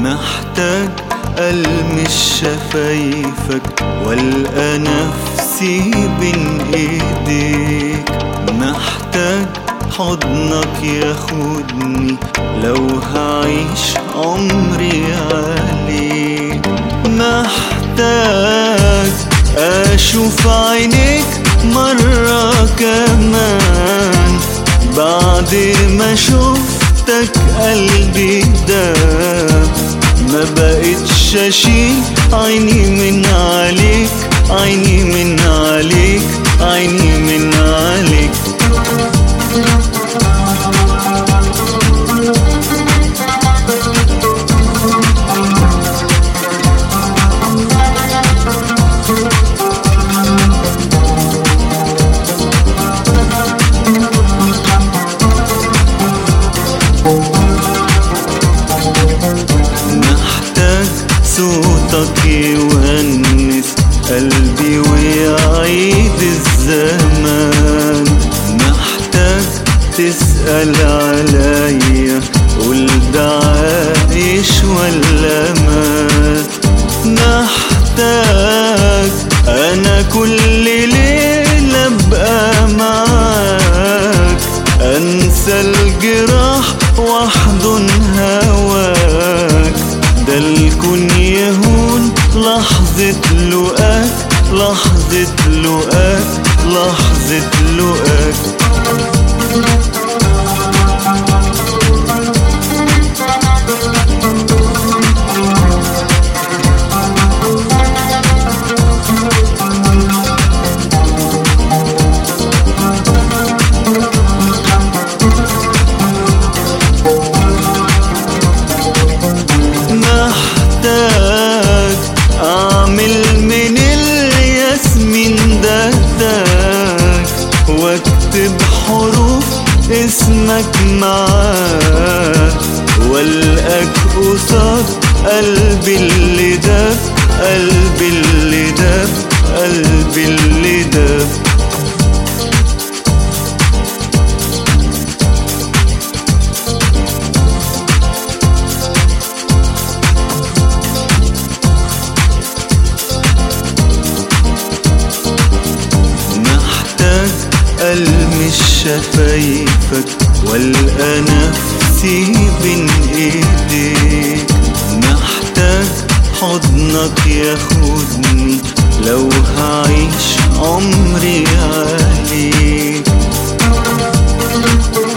محتاج ألمس شفايفك والقى نفسي بين ايديك محتاج حضنك ياخدني لو هعيش عمري عليك محتاج اشوف عينيك مرة كمان بعد ما شفتك قلبي داب ما بقتش اشيل عيني من عليك عيني من عليك عيني من عليك محتاج صوتك يونس قلبي ويعيد الزمان محتاج تسأل عليا قول ده عايش ولا مات محتاج انا كل ليلة ابقى معاك انسى الجراح واحضن هواك ده الكون يهون لحظة لقاك لحظة لقاك لحظة لقاك محتاج اعمل من الياسمين دهداك واكتب حروف اسمك معاك والقاك قصاد قلبي اللي داب قلبي اللي داب قلبي اللي داب محتاج ألمس شفايفك والقى نفسي بين ايديك محتاج حضنك ياخدني لو هعيش عمري عليك